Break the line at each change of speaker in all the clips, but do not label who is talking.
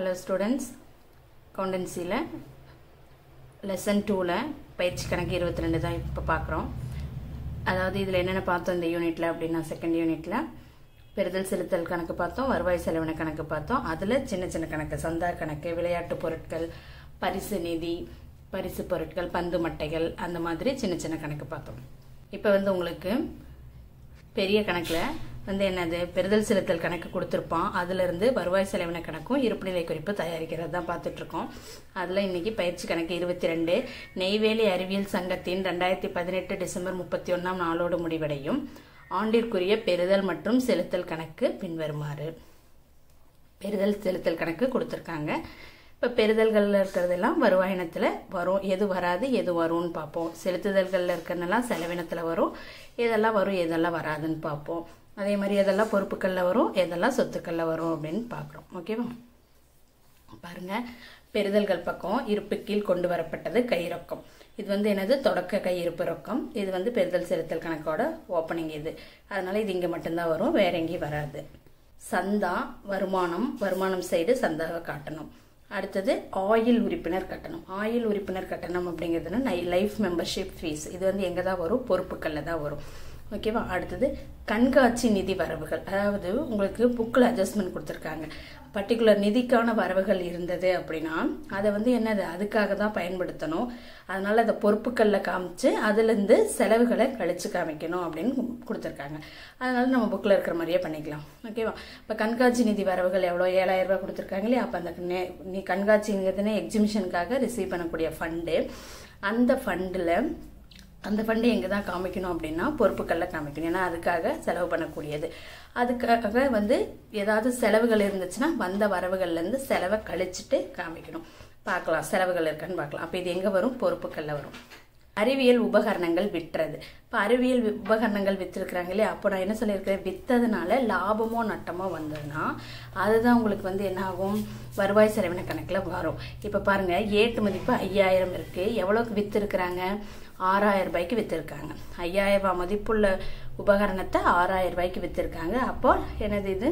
hello students கவுண்டன்சியில் lesson டூவில் பயிற்சி கணக்கு இருபத்தி ரெண்டு தான் இப்போ பார்க்குறோம் அதாவது இதில் என்னென்ன பார்த்தோம் இந்த யூனிட்டில் அப்படின்னா செகண்ட் யூனிட்டில் பெறுதல் செலுத்தல் கணக்கு பார்த்தோம் வருவாய் செலவின கணக்கு பார்த்தோம் அதில் சின்ன சின்ன கணக்கு சந்தா கணக்கு விளையாட்டு பொருட்கள் பரிசு நிதி பரிசு பொருட்கள் பந்து மட்டைகள் அந்த மாதிரி சின்ன சின்ன கணக்கு பார்த்தோம் இப்போ வந்து உங்களுக்கு பெரிய கணக்கில் வந்து என்னது பெறுதல் செலுத்தல் கணக்கு கொடுத்துருப்பான் அதுலேருந்து வருவாய் செலவின கணக்கும் இருப்புநிலை குறிப்பு தயாரிக்கிறது தான் பார்த்துட்ருக்கோம் அதில் இன்னைக்கு பயிற்சி கணக்கு இருபத்தி ரெண்டு நெய்வேலி அறிவியல் சங்கத்தின் ரெண்டாயிரத்தி பதினெட்டு டிசம்பர் முப்பத்தி ஒன்றாம் நாளோடு முடிவடையும் ஆண்டிற்குரிய பெறுதல் மற்றும் செலுத்தல் கணக்கு பின்வருமாறு பெறுதல் செலுத்தல் கணக்கு கொடுத்துருக்காங்க இப்போ பெறுதல்களில் இருக்கிறதெல்லாம் வருவாயினத்தில் வரும் எது வராது எது வரும்னு பார்ப்போம் செலுத்துதல்களில் இருக்கிறதெல்லாம் செலவினத்தில் வரும் எதெல்லாம் வரும் எதெல்லாம் வராதுன்னு பார்ப்போம் அதே மாதிரி எதெல்லாம் பொறுப்புகளில் வரும் எதெல்லாம் சொத்துக்களில் வரும் அப்படின்னு பார்க்குறோம் ஓகேவா பாருங்க பெறுதல்கள் பக்கம் இருப்பு கீழ் கொண்டு வரப்பட்டது கை ரொக்கம் இது வந்து என்னது தொடக்க கையிருப்பு ரொக்கம் இது வந்து பெறுதல் செலுத்தல் கணக்கோட ஓப்பனிங் இது அதனால இது இங்கே மட்டும்தான் வரும் வேற எங்கேயும் வராது சந்தா வருமானம் வருமானம் சைடு சந்தாவை காட்டணும் அடுத்தது ஆயில் உறுப்பினர் கட்டணம் ஆயில் உறுப்பினர் கட்டணம் அப்படிங்கிறதுனா லைஃப் மெம்பர்ஷிப் ஃபீஸ் இது வந்து எங்கே தான் வரும் பொறுப்புகளில் தான் வரும் ஓகேவா அடுத்தது கண்காட்சி நிதி வரவுகள் அதாவது உங்களுக்கு புக்கில் அட்ஜஸ்ட்மெண்ட் கொடுத்துருக்காங்க பர்டிகுலர் நிதிக்கான வரவுகள் இருந்தது அப்படின்னா அதை வந்து என்னது அதுக்காக தான் பயன்படுத்தணும் அதனால அதை பொறுப்புகளில் காமிச்சு அதுலேருந்து செலவுகளை கழிச்சு காமிக்கணும் அப்படின்னு கொடுத்துருக்காங்க அதனால நம்ம புக்கில் இருக்கிற மாதிரியே பண்ணிக்கலாம் ஓகேவா இப்போ கண்காட்சி நிதி வரவுகள் எவ்வளோ ஏழாயிரம் ரூபாய் கொடுத்துருக்காங்க இல்லையா அப்போ அந்த நீ கண்காட்சிங்கிறதுனே எக்ஸிபிஷனுக்காக ரிசீவ் பண்ணக்கூடிய ஃபண்டு அந்த ஃபண்டில் அந்த ஃபண்டு எங்கே தான் காமிக்கணும் அப்படின்னா பொறுப்புகளில் காமிக்கணும் ஏன்னா அதுக்காக செலவு பண்ணக்கூடியது அதுக்காக வந்து ஏதாவது செலவுகள் இருந்துச்சுன்னா வந்த வரவுகள்லேருந்து செலவை கழிச்சிட்டு காமிக்கணும் பார்க்கலாம் செலவுகள் இருக்கான்னு பார்க்கலாம் அப்போ இது எங்கே வரும் பொறுப்புகளில் வரும் அறிவியல் உபகரணங்கள் விட்டுறது இப்போ அறிவியல் உபகரணங்கள் விற்றுருக்குறாங்க இல்லையா அப்போ நான் என்ன சொல்லியிருக்கிறேன் விற்றதுனால லாபமோ நட்டமோ வந்ததுன்னா அதுதான் உங்களுக்கு வந்து என்ன ஆகும் வருவாய் செலவின கணக்கில் வரும் இப்போ பாருங்கள் ஏட்டு மதிப்பு ஐயாயிரம் இருக்குது எவ்வளோக்கு விற்றுருக்குறாங்க ஆறாயிரம் ரூபாய்க்கு விற்றுருக்காங்க ஐயாயிரம் ரூபாய் மதிப்புள்ள உபகரணத்தை ஆறாயிரம் ரூபாய்க்கு விற்றுருக்காங்க அப்போ என்னது இது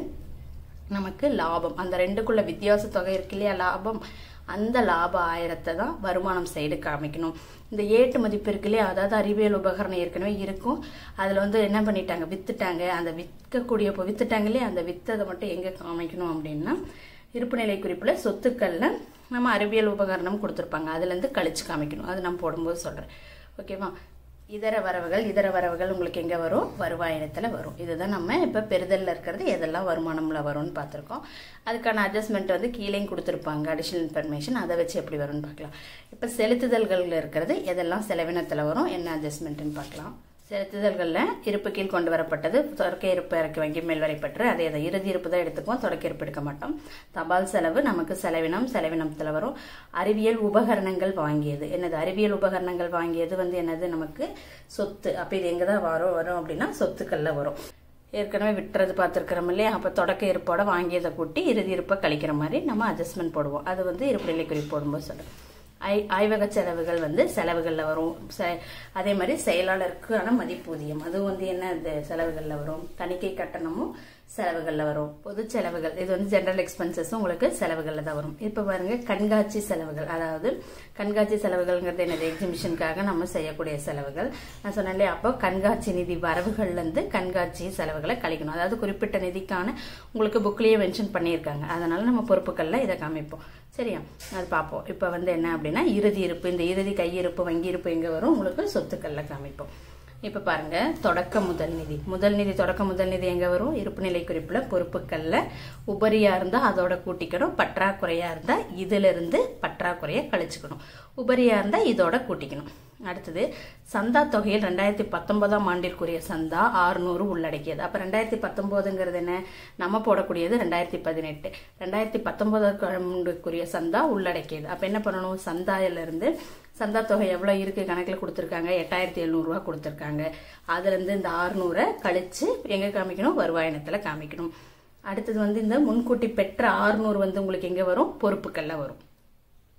நமக்கு லாபம் அந்த ரெண்டுக்குள்ள வித்தியாச தொகை இருக்கு இல்லையா லாபம் அந்த லாப ஆயிரத்தை தான் வருமானம் சைடு காமிக்கணும் இந்த ஏட்டு மதிப்பு இருக்கு இல்லையா அதாவது அறிவியல் உபகரணம் ஏற்கனவே இருக்கும் அதில் வந்து என்ன பண்ணிட்டாங்க வித்துட்டாங்க அந்த விற்கக்கூடிய இப்போ வித்துட்டாங்க இல்லையா அந்த வித்ததை மட்டும் எங்கே காமிக்கணும் அப்படின்னா இருப்புநிலை குறிப்பில் சொத்துக்களில் நம்ம அறிவியல் உபகரணம் கொடுத்துருப்பாங்க அதுலேருந்து கழிச்சு காமிக்கணும் அது நான் போடும்போது சொல்கிறேன் ஓகேவா இதர வரவுகள் இதர வரவுகள் உங்களுக்கு எங்கே வரும் வருவாயினத்தில் வரும் இதுதான் நம்ம இப்போ பெறுதலில் இருக்கிறது எதெல்லாம் வருமானமில் வரும்னு பார்த்துருக்கோம் அதுக்கான அட்ஜஸ்ட்மெண்ட் வந்து கீழேயும் கொடுத்துருப்பாங்க அடிஷ்னல் இன்ஃபர்மேஷன் அதை வச்சு எப்படி வரும்னு பார்க்கலாம் இப்போ செலுத்துதல்களில் இருக்கிறது எதெல்லாம் செலவினத்தில் வரும் என்ன அட்ஜஸ்ட்மெண்ட்டுன்னு பார்க்கலாம் செலுத்துதல்களில் இருப்பு கீழ் கொண்டு வரப்பட்டது தொடக்க இருப்பு இறக்கி வங்கி மேல் வரைப்பற்று அதே அதை இறுதி இருப்பு தான் எடுத்துக்குவோம் தொடக்க இருப்பு எடுக்க மாட்டோம் தபால் செலவு நமக்கு செலவினம் செலவினத்தில் வரும் அறிவியல் உபகரணங்கள் வாங்கியது என்னது அறிவியல் உபகரணங்கள் வாங்கியது வந்து என்னது நமக்கு சொத்து அப்போ இது எங்கே தான் வரும் வரும் அப்படின்னா சொத்துக்களில் வரும் ஏற்கனவே விட்டுறது பார்த்துருக்கிறோம் இல்லையா அப்போ தொடக்க இருப்போட வாங்கியதை கூட்டி இறுதி இருப்பை கழிக்கிற மாதிரி நம்ம அட்ஜஸ்ட்மெண்ட் போடுவோம் அது வந்து இருப்பிலை குறிப்பு போடும்போது சொல்கிறேன் ஐ ஆய்வக செலவுகள் வந்து செலவுகளில் வரும் அதே மாதிரி செயலாளருக்கான மதிப்பூதியம் அதுவும் வந்து என்ன இது செலவுகளில் வரும் தணிக்கை கட்டணமும் செலவுகளில் வரும் பொது செலவுகள் இது வந்து ஜென்ரல் எக்ஸ்பென்சஸும் உங்களுக்கு செலவுகளில் தான் வரும் இப்போ பாருங்க கண்காட்சி செலவுகள் அதாவது கண்காட்சி செலவுகள்ங்கிறது என்னது எக்ஸிபிஷனுக்காக நம்ம செய்யக்கூடிய செலவுகள் நான் சொன்னேன் அப்போ கண்காட்சி நிதி வரவுகள்லேருந்து கண்காட்சி செலவுகளை கழிக்கணும் அதாவது குறிப்பிட்ட நிதிக்கான உங்களுக்கு புக்லேயே மென்ஷன் பண்ணியிருக்காங்க அதனால நம்ம பொறுப்புகளில் இதை காமிப்போம் சரியா அது பார்ப்போம் இப்போ வந்து என்ன அப்படின்னா இறுதி இருப்பு இந்த இறுதி கையிருப்பு வங்கி இருப்பு எங்கே வரும் உங்களுக்கு சொத்துக்களில் காமிப்போம் இப்போ பாருங்க தொடக்க முதல் நிதி முதல் நிதி தொடக்க முதல் நிதி எங்கே வரும் இருப்பு நிலை குறிப்பில் பொறுப்புகளில் உபரியாக இருந்தால் அதோட கூட்டிக்கணும் பற்றாக்குறையாக இருந்தால் இதிலிருந்து பற்றாக்குறையை கழிச்சுக்கணும் உபரியாக இருந்தால் இதோட கூட்டிக்கணும் அடுத்தது சந்தா தொகையில் ரெண்டாயிரத்தி பத்தொன்பதாம் ஆண்டிற்குரிய சந்தா ஆறுநூறு உள்ளடக்கியது அப்போ ரெண்டாயிரத்தி பத்தொம்போதுங்கிறது என்ன நம்ம போடக்கூடியது ரெண்டாயிரத்தி பதினெட்டு ரெண்டாயிரத்தி பத்தொன்பதாம் ஆண்டுக்குரிய சந்தா உள்ளடக்கியது அப்போ என்ன பண்ணணும் சந்தாயிலிருந்து சந்தா தொகை எவ்வளோ இருக்குது கணக்கில் கொடுத்துருக்காங்க எட்டாயிரத்தி எழுநூறுவா கொடுத்துருக்காங்க அதுலேருந்து இந்த ஆறுநூறை கழித்து எங்கே காமிக்கணும் வருவாயினத்தில் காமிக்கணும் அடுத்தது வந்து இந்த முன்கூட்டி பெற்ற ஆறுநூறு வந்து உங்களுக்கு எங்கே வரும் பொறுப்புகளில் வரும்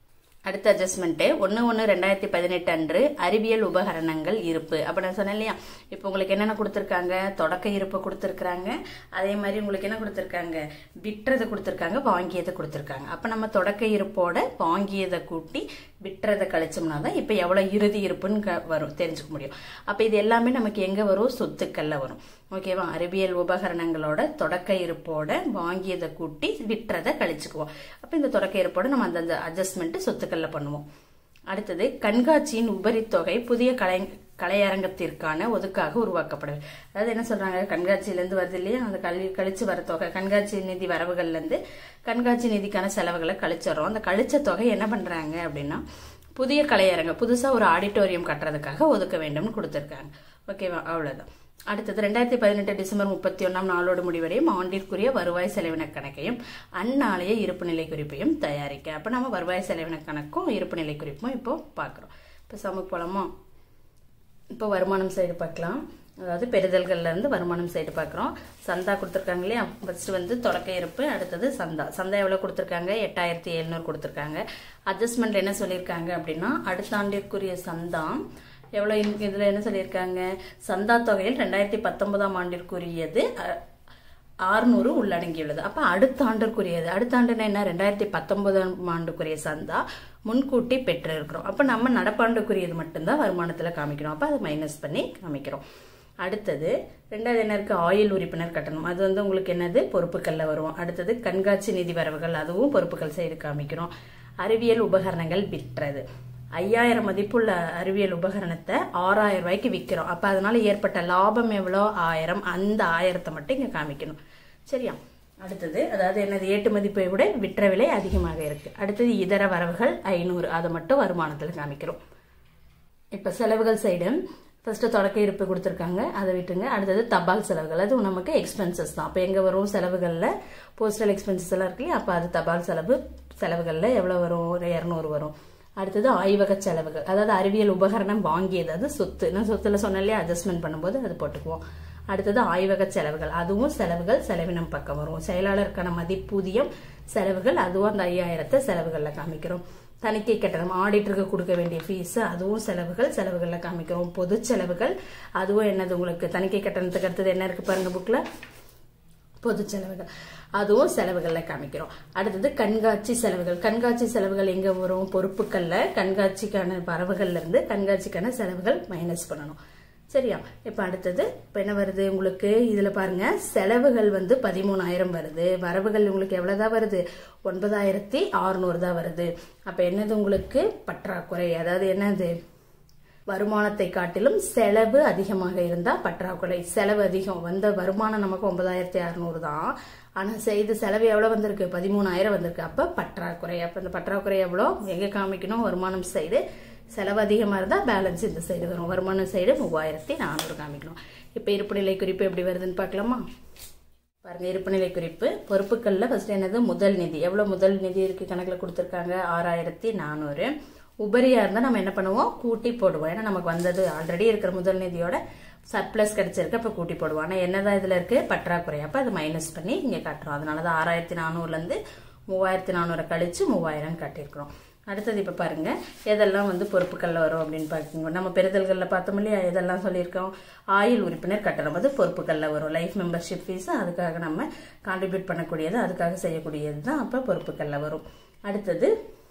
அடுத்த அட்ஜஸ்ட்மெண்ட்டு ஒன்று ஒன்று ரெண்டாயிரத்தி பதினெட்டு அன்று அறிவியல் உபகரணங்கள் இருப்பு அப்போ நான் சொன்னேன் இல்லையா இப்போ உங்களுக்கு என்னென்ன கொடுத்துருக்காங்க தொடக்க இருப்பு கொடுத்துருக்குறாங்க அதே மாதிரி உங்களுக்கு என்ன கொடுத்துருக்காங்க விற்றதை கொடுத்துருக்காங்க வாங்கியதை கொடுத்துருக்காங்க அப்போ நம்ம தொடக்க இருப்போட வாங்கியதை கூட்டி விற்றதை கழிச்சோம்னா தான் இப்போ எவ்வளோ இறுதி இருப்புன்னு க- வரும் தெரிஞ்சுக்க முடியும் அப்போ இது எல்லாமே நமக்கு எங்கே வரும் சொத்துக்கள்ல வரும் ஓகேவா அறிவியல் உபகரணங்களோட தொடக்க இருப்போட வாங்கியதை கூட்டி விற்றதை கழிச்சுக்குவோம் அப்போ இந்த தொடக்க இருப்போட நம்ம அந்த அட்ஜஸ்ட்மெண்ட் சொத்துக்கள்ல பண்ணுவோம் அடுத்தது கண்காட்சியின் உபரித்தொகை புதிய கலை கலையரங்கத்திற்கான ஒதுக்காக உருவாக்கப்படுது அதாவது என்ன சொல்றாங்க கண்காட்சியிலேருந்து வருது இல்லையா அந்த கல்வி கழிச்சு வர தொகை கண்காட்சி நிதி வரவுகள்ல இருந்து கண்காட்சி நிதிக்கான செலவுகளை கழிச்சிடறோம் அந்த கழிச்ச தொகை என்ன பண்றாங்க அப்படின்னா புதிய கலையரங்கம் புதுசா ஒரு ஆடிட்டோரியம் கட்டுறதுக்காக ஒதுக்க வேண்டும்னு கொடுத்துருக்காங்க ஓகேவா அவ்வளவுதான் அடுத்தது ரெண்டாயிரத்தி பதினெட்டு டிசம்பர் முப்பத்தி ஒன்றாம் நாளோடு முடிவடையும் ஆண்டிற்குரிய வருவாய் செலவின கணக்கையும் அந்நாளைய இருப்பு நிலை குறிப்பையும் தயாரிக்க அப்போ நம்ம வருவாய் செலவின கணக்கும் இருப்பு நிலை குறிப்பும் இப்போ பார்க்குறோம் இப்போ சமூக போலாமா இப்போ வருமானம் சைடு பார்க்கலாம் அதாவது பெறுதல்கள்ல இருந்து வருமானம் சைடு பார்க்குறோம் சந்தா கொடுத்துருக்காங்க இல்லையா ஃபர்ஸ்ட் வந்து தொடக்க இருப்பு அடுத்தது சந்தா சந்தா எவ்வளோ கொடுத்துருக்காங்க எட்டாயிரத்தி எழுநூறு கொடுத்துருக்காங்க அட்ஜஸ்ட்மெண்ட் என்ன சொல்லியிருக்காங்க அப்படின்னா அடுத்த ஆண்டிற்குரிய சந்தா எவ்வளோ இதில் என்ன சொல்லியிருக்காங்க சந்தா தொகையில் ரெண்டாயிரத்தி பத்தொன்பதாம் ஆண்டிற்குரியது அ- ஆறுநூறு உள்ளடங்கியுள்ளது அப்ப அடுத்த ஆண்டிற்குரியது அடுத்த ஆண்டுனா என்ன ரெண்டாயிரத்தி பத்தொன்பதாம் ஆண்டுக்குரிய சந்தா முன்கூட்டி பெற்று இருக்கிறோம் அப்ப நம்ம நடப்பாண்டுக்குரியது மட்டும்தான் வருமானத்துல காமிக்கிறோம் அப்ப அதை மைனஸ் பண்ணி காமிக்கிறோம் அடுத்தது ரெண்டாவது என்ன இருக்கு ஆயில் உறுப்பினர் கட்டணம் அது வந்து உங்களுக்கு என்னது பொறுப்புகள்ல வரும் அடுத்தது கண்காட்சி நிதி வரவுகள் அதுவும் பொறுப்புகள் சைடு காமிக்கிறோம் அறிவியல் உபகரணங்கள் விற்றது ஐயாயிரம் மதிப்புள்ள அறிவியல் உபகரணத்தை ஆறாயிரம் ரூபாய்க்கு விற்கிறோம் அப்ப அதனால ஏற்பட்ட லாபம் எவ்வளோ ஆயிரம் அந்த ஆயிரத்தை மட்டும் இங்க காமிக்கணும் சரியா அடுத்தது அதாவது என்னது ஏட்டு மதிப்பை விட விற்ற விலை அதிகமாக இருக்கு அடுத்தது இதர வரவுகள் ஐநூறு அதை மட்டும் வருமானத்தில் காமிக்கிறோம் இப்போ செலவுகள் சைடு ஃபர்ஸ்ட் தொடக்க இருப்பு கொடுத்துருக்காங்க அதை விட்டுங்க அடுத்தது தபால் செலவுகள் அது நமக்கு எக்ஸ்பென்சஸ் தான் அப்போ எங்கே வரும் செலவுகளில் போஸ்டல் எக்ஸ்பென்சஸ் எல்லாம் இருக்கு இல்லையா அப்போ அது தபால் செலவு செலவுகளில் எவ்வளோ வரும் ஒரு இரநூறு வரும் அடுத்தது ஆய்வக செலவுகள் அதாவது அறிவியல் உபகரணம் வாங்கியது அது சொத்து நான் சொத்துல சொன்னேன் இல்லையா அட்ஜஸ்ட்மெண்ட் பண்ணும்போது அது போட்டுக்குவோம் அடுத்தது ஆய்வக செலவுகள் அதுவும் செலவுகள் செலவினம் பக்கம் வரும் செயலாளருக்கான மதிப்பூதியம் செலவுகள் அதுவும் அந்த ஐயாயிரத்தை செலவுகளில் காமிக்கிறோம் தணிக்கை கட்டணம் ஆடிட்டருக்கு கொடுக்க வேண்டிய ஃபீஸ் அதுவும் செலவுகள் செலவுகளில் காமிக்கிறோம் பொது செலவுகள் அதுவும் என்னது உங்களுக்கு தணிக்கை கட்டணத்துக்கு அடுத்தது என்ன இருக்கு பாருங்க புக்ல பொது செலவுகள் அதுவும் செலவுகள்ல காமிக்கிறோம் அடுத்தது கண்காட்சி செலவுகள் கண்காட்சி செலவுகள் எங்க வரும் பொறுப்புகள்ல கண்காட்சிக்கான வரவுகள்ல இருந்து கண்காட்சிக்கான செலவுகள் மைனஸ் பண்ணணும் சரியா இப்ப அடுத்தது இப்ப என்ன வருது உங்களுக்கு இதுல பாருங்க செலவுகள் வந்து பதிமூணாயிரம் வருது வரவுகள் உங்களுக்கு எவ்வளவுதான் வருது ஒன்பதாயிரத்தி அறுநூறு தான் வருது அப்ப என்னது உங்களுக்கு பற்றாக்குறை அதாவது என்னது வருமானத்தை காட்டிலும் செலவு அதிகமாக இருந்தா பற்றாக்குறை செலவு அதிகம் வந்த வருமானம் நமக்கு ஒன்பதாயிரத்தி அறுநூறு தான் ஆனா செய்த செலவு எவ்வளவு வந்திருக்கு பதிமூணாயிரம் வந்திருக்கு அப்ப பற்றாக்குறை அப்ப இந்த பற்றாக்குறை எவ்வளோ எங்க காமிக்கணும் வருமானம் சைடு செலவு அதிகமா இருந்தா பேலன்ஸ் இந்த சைடு வரும் வருமானம் சைடு மூவாயிரத்தி நானூறு காமிக்கணும் இப்ப இருப்புநிலை குறிப்பு எப்படி வருதுன்னு பார்க்கலாமா பாருங்க இருப்புநிலை குறிப்பு பொறுப்புகள்ல ஃபர்ஸ்ட் என்னது முதல் நிதி எவ்வளவு முதல் நிதி இருக்கு கணக்குல கொடுத்துருக்காங்க ஆறாயிரத்தி நானூறு உபரியா இருந்தா நம்ம என்ன பண்ணுவோம் கூட்டி போடுவோம் ஏன்னா நமக்கு வந்தது ஆல்ரெடி இருக்கிற முதல் நிதியோட சர்ப்ளஸ் கிடைச்சிருக்கு அப்ப கூட்டி போடுவோம் ஆனா என்னதான் இதுல இருக்கு பற்றாக்குறை அப்ப அது மைனஸ் பண்ணி இங்க காட்டுறோம் அதனாலதான் ஆறாயிரத்தி நானூறுல இருந்து மூவாயிரத்தி நானூறு கழிச்சு மூவாயிரம் காட்டியிருக்கிறோம் அடுத்தது இப்ப பாருங்க எதெல்லாம் வந்து பொறுப்புகள்ல வரும் அப்படின்னு பாருங்க நம்ம பெறுதல்கள்ல பார்த்தோம் இல்லையா எதெல்லாம் சொல்லியிருக்கோம் ஆயுள் உறுப்பினர் கட்டணம் அது பொறுப்புகள்ல வரும் லைஃப் மெம்பர்ஷிப் ஃபீஸ் அதுக்காக நம்ம கான்ட்ரிபியூட் பண்ணக்கூடியது அதுக்காக செய்யக்கூடியது தான் அப்ப பொறுப்புகள்ல வரும் அடுத்தது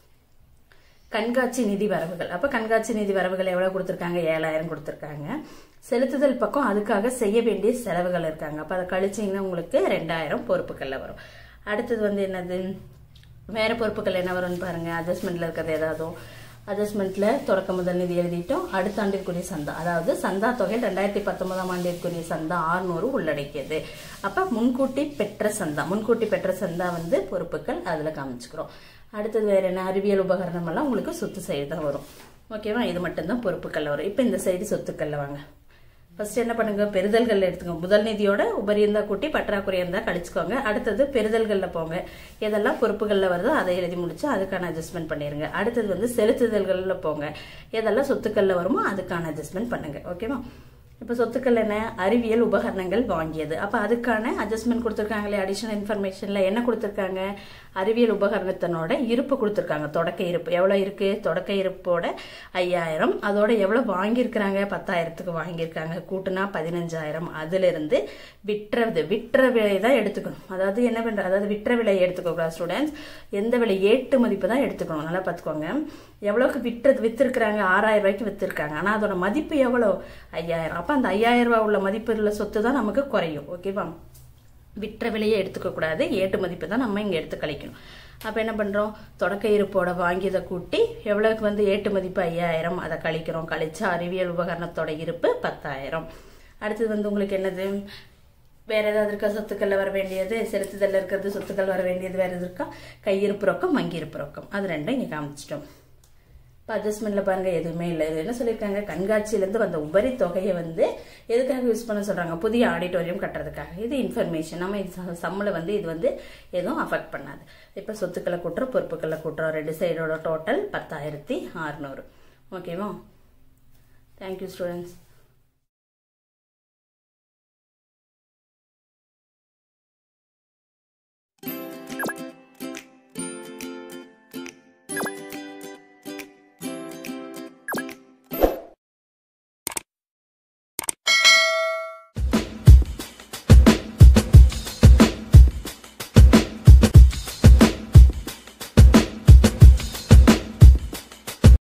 கண்காட்சி நிதி வரவுகள் அப்ப கண்காட்சி நிதி வரவுகள் எவ்வளவு கொடுத்திருக்காங்க ஏழாயிரம் கொடுத்திருக்காங்க செலுத்துதல் பக்கம் அதுக்காக செய்ய வேண்டிய செலவுகள் இருக்காங்க அப்ப அதை கழிச்சீங்கன்னா உங்களுக்கு ரெண்டாயிரம் பொறுப்புகள்ல வரும் அடுத்தது வந்து என்னது வேற பொறுப்புகள் என்ன வரும்னு பாருங்க அட்ஜஸ்ட்மெண்ட்ல இருக்கிறது ஏதாவதும் அட்ஜஸ்ட்மெண்ட்ல தொடக்க முதல் நிதி எழுதிட்டோம் அடுத்த ஆண்டிற்குரிய சந்தா அதாவது சந்தா தொகை ரெண்டாயிரத்தி பத்தொன்பதாம் ஆண்டிற்குரிய சந்தா ஆறுநூறு உள்ளடக்கியது அப்ப முன்கூட்டி பெற்ற சந்தா முன்கூட்டி பெற்ற சந்தா வந்து பொறுப்புகள் அதுல காமிச்சுக்கிறோம் அடுத்தது வேற என்ன அறிவியல் உபகரணம் எல்லாம் உங்களுக்கு சொத்து சைடு தான் வரும் ஓகேவா இது மட்டும்தான் பொறுப்புகள்ல வரும் இப்ப இந்த சைடு சொத்துக்கள்ல வாங்க ஃபர்ஸ்ட் என்ன பண்ணுங்க பெறுதல்கள் எடுத்துக்கோங்க முதல் நிதியோட உபரி இருந்தா கூட்டி பற்றாக்குறை இருந்தா கழிச்சுக்கோங்க அடுத்தது பெறுதல்கள்ல போங்க எதெல்லாம் பொறுப்புகள்ல வருதோ அதை எழுதி முடிச்சு அதுக்கான அட்ஜஸ்ட்மெண்ட் பண்ணிருங்க அடுத்தது வந்து செலுத்துதல்கள்ல போங்க எதெல்லாம் சொத்துக்கள்ல வருமோ அதுக்கான அட்ஜஸ்ட்மெண்ட் பண்ணுங்க ஓகேவா இப்போ சொத்துக்கள் என்ன அறிவியல் உபகரணங்கள் வாங்கியது அப்போ அதுக்கான அட்ஜஸ்ட்மெண்ட் கொடுத்துருக்காங்களே அடிஷனல் இன்ஃபர்மேஷனில் என்ன கொடுத்துருக்காங்க அறிவியல் உபகரணத்தினோட இருப்பு கொடுத்துருக்காங்க தொடக்க இருப்பு எவ்வளோ இருக்கு தொடக்க இருப்போட ஐயாயிரம் அதோட எவ்வளோ வாங்கியிருக்கிறாங்க பத்தாயிரத்துக்கு வாங்கியிருக்காங்க கூட்டுனா பதினஞ்சாயிரம் அதிலிருந்து விற்றது விற்ற விலை தான் எடுத்துக்கணும் அதாவது என்ன பண்ற அதாவது விற்ற விலை எடுத்துக்கக்கூடாது ஸ்டூடெண்ட்ஸ் எந்த விலை ஏட்டு மதிப்பு தான் எடுத்துக்கணும் நல்லா பார்த்துக்கோங்க எவ்வளோக்கு விற்றது விற்றுருக்குறாங்க ஆறாயிரம் ரூபாய்க்கு விற்றுருக்காங்க ஆனால் அதோட மதிப்பு எவ்வளோ ஐயாயிரம் அப்போ அந்த ஐயாயிரம் ரூபாய் உள்ள மதிப்பு உள்ள சொத்து தான் நமக்கு குறையும் ஓகேவா விற்ற விலையை எடுத்துக்கக்கூடாது ஏட்டு மதிப்பு தான் நம்ம இங்கே எடுத்து கழிக்கணும் அப்போ என்ன பண்ணுறோம் தொடக்க இருப்போட வாங்கியதை கூட்டி எவ்வளோக்கு வந்து ஏட்டு மதிப்பு ஐயாயிரம் அதை கழிக்கிறோம் கழிச்சா அறிவியல் உபகரணத்தோட இருப்பு பத்தாயிரம் அடுத்தது வந்து உங்களுக்கு என்னது வேற ஏதாவது இருக்கா சொத்துக்கள்ல வர வேண்டியது செலுத்துதல்ல இருக்கிறது சொத்துக்கள் வர வேண்டியது வேற எது இருக்கா கையிருப்பு ரொக்கம் வங்கியிருப்பு ரொக்கம் அது ரெண்டும் இங்கே காமிச்சிட்டோம் இப்போ அட்ஜஸ்ட்மெண்ட்ல பாருங்க எதுவுமே இல்லை இது என்ன சொல்லியிருக்காங்க கண்காட்சியிலேருந்து வந்த உபரி தொகையை வந்து எதுக்காக யூஸ் பண்ண சொல்றாங்க புதிய ஆடிட்டோரியம் கட்டுறதுக்காக இது இன்ஃபர்மேஷன் நம்ம இது சம்மில் வந்து இது வந்து எதுவும் அஃபெக்ட் பண்ணாது இப்போ சொத்துக்களை கூட்டுறோம் பொறுப்புக்களை கூட்டுறோம் ரெண்டு சைடோட டோட்டல் பத்தாயிரத்தி அறுநூறு ஓகேவா தேங்க்யூ ஸ்டூடெண்ட்ஸ்